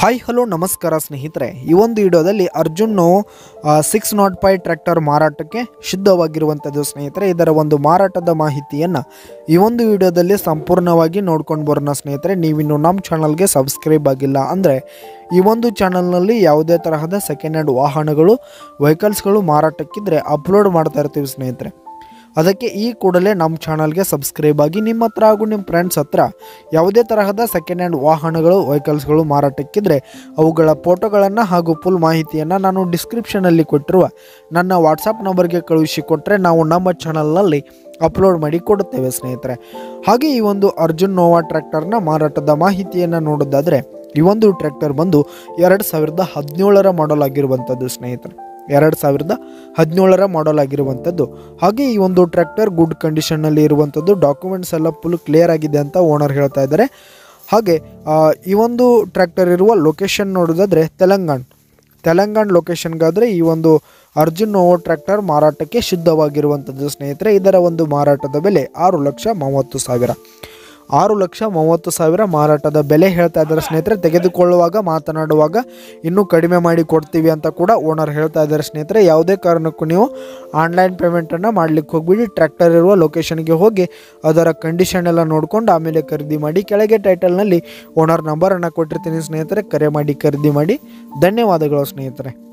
hi hello ನಮಸ್ಕಾರ ಸ್ನೇಹಿತರೆ ಈ ಒಂದು ವಿಡಿಯೋದಲ್ಲಿ Arjun six nought five tractor ಮಾರಾಟಕ್ಕೆ ಸಿದ್ಧವಾಗಿರುವಂಥದ್ದು ಸ್ನೇಹಿತರೆ ಇದರ ಒಂದು ಮಾರಾಟದ ಮಾಹಿತಿಯನ್ನು ಈ ಒಂದು ವಿಡಿಯೋದಲ್ಲಿ ಸಂಪೂರ್ಣವಾಗಿ ನೋಡ್ಕೊಂಡು ಬರೋಣ ಸ್ನೇಹಿತರೆ ನೀವಿನ್ನು ನಮ್ಮ ಚಾನಲ್ಗೆ ಸಬ್ಸ್ಕ್ರೈಬ್ ಆಗಿಲ್ಲ ಅಂದರೆ ಈ ಒಂದು ಚಾನಲ್ನಲ್ಲಿ ಯಾವುದೇ ತರಹದ ಸೆಕೆಂಡ್ ಹ್ಯಾಂಡ್ ವಾಹನಗಳು ವೆಹಿಕಲ್ಸ್ಗಳು ಮಾರಾಟಕ್ಕಿದ್ರೆ ಅಪ್ಲೋಡ್ ಮಾಡ್ತಾ ಇರ್ತೀವಿ ಸ್ನೇಹಿತರೆ ಅದಕ್ಕೆ ಈ ಕೂಡಲೇ ನಮ್ಮ ಚಾನಲ್ಗೆ ಸಬ್ಸ್ಕ್ರೈಬ್ ಆಗಿ ನಿಮ್ಮ ಹತ್ರ ಹಾಗೂ ನಿಮ್ಮ ಫ್ರೆಂಡ್ಸ್ ಹತ್ರ ಯಾವುದೇ ತರಹದ ಸೆಕೆಂಡ್ ಹ್ಯಾಂಡ್ ವಾಹನಗಳು ವೆಹಿಕಲ್ಸ್ಗಳು ಮಾರಾಟಕ್ಕಿದ್ರೆ ಅವುಗಳ ಫೋಟೋಗಳನ್ನು ಹಾಗೂ ಫುಲ್ ಮಾಹಿತಿಯನ್ನು ನಾನು ಡಿಸ್ಕ್ರಿಪ್ಷನಲ್ಲಿ ಕೊಟ್ಟಿರುವ ನನ್ನ ವಾಟ್ಸಪ್ ನಂಬರ್ಗೆ ಕಳುಹಿಸಿಕೊಟ್ರೆ ನಾವು ನಮ್ಮ ಚಾನಲ್ನಲ್ಲಿ ಅಪ್ಲೋಡ್ ಮಾಡಿ ಕೊಡುತ್ತೇವೆ ಸ್ನೇಹಿತರೆ ಹಾಗೆ ಈ ಒಂದು ಅರ್ಜುನ್ ನೋವಾ ಟ್ರ್ಯಾಕ್ಟರ್ನ ಮಾರಾಟದ ಮಾಹಿತಿಯನ್ನು ನೋಡೋದಾದರೆ ಈ ಒಂದು ಟ್ರ್ಯಾಕ್ಟರ್ ಬಂದು ಎರಡು ಸಾವಿರದ ಹದಿನೇಳರ ಮಾಡಲ್ ಆಗಿರುವಂಥದ್ದು ಸ್ನೇಹಿತರೆ ಎರಡು ಸಾವಿರದ ಹದಿನೇಳರ ಮಾಡಲ್ ಆಗಿರುವಂಥದ್ದು ಹಾಗೆ ಈ ಒಂದು ಟ್ರ್ಯಾಕ್ಟರ್ ಗುಡ್ ಕಂಡೀಷನ್ನಲ್ಲಿ ಇರುವಂಥದ್ದು ಡಾಕ್ಯುಮೆಂಟ್ಸ್ ಎಲ್ಲ ಫುಲ್ ಕ್ಲಿಯರ್ ಆಗಿದೆ ಅಂತ ಓನರ್ ಹೇಳ್ತಾ ಇದ್ದಾರೆ ಹಾಗೆ ಆ, ಈ ಒಂದು ಟ್ರ್ಯಾಕ್ಟರ್ ಇರುವ ಲೊಕೇಶನ್ ನೋಡೋದಾದರೆ ತೆಲಂಗಾಣ ತೆಲಂಗಾಣ ಲೊಕೇಶನ್ಗಾದರೆ ಈ ಒಂದು ಅರ್ಜುನ್ ನೋವೋ ಟ್ರ್ಯಾಕ್ಟರ್ ಮಾರಾಟಕ್ಕೆ ಸಿದ್ಧವಾಗಿರುವಂಥದ್ದು ಸ್ನೇಹಿತರೆ ಇದರ ಒಂದು ಮಾರಾಟದ ಬೆಲೆ ಆರು ಲಕ್ಷ ಮೂವತ್ತು ಸಾವಿರ ಆರು ಲಕ್ಷ ಮೂವತ್ತು ಸಾವಿರ ಮಾರಾಟದ ಬೆಲೆ ಹೇಳ್ತಾ ಇದ್ದಾರೆ ಸ್ನೇಹಿತರೆ ತೆಗೆದುಕೊಳ್ಳುವಾಗ ಮಾತನಾಡುವಾಗ ಇನ್ನೂ ಕಡಿಮೆ ಮಾಡಿ ಕೊಡ್ತೀವಿ ಅಂತ ಕೂಡ ಓನರ್ ಹೇಳ್ತಾ ಇದ್ದಾರೆ ಸ್ನೇಹಿತರೆ ಯಾವುದೇ ಕಾರಣಕ್ಕೂ ನೀವು ಆನ್ಲೈನ್ ಪೇಮೆಂಟನ್ನು ಮಾಡ್ಲಿಕ್ಕೆ ಹೋಗ್ಬಿಡಿ ಟ್ರ್ಯಾಕ್ಟರ್ ಇರುವ ಲೊಕೇಶನ್ಗೆ ಹೋಗಿ ಅದರ ಕಂಡೀಷನ್ ಎಲ್ಲ ನೋಡ್ಕೊಂಡು ಆಮೇಲೆ ಖರೀದಿ ಮಾಡಿ ಕೆಳಗೆ ಟೈಟಲ್ನಲ್ಲಿ ಓನರ್ ನಂಬರನ್ನು ಕೊಟ್ಟಿರ್ತೀನಿ ಸ್ನೇಹಿತರೆ ಕರೆ ಮಾಡಿ ಖರೀದಿ ಮಾಡಿ ಧನ್ಯವಾದಗಳು ಸ್ನೇಹಿತರೆ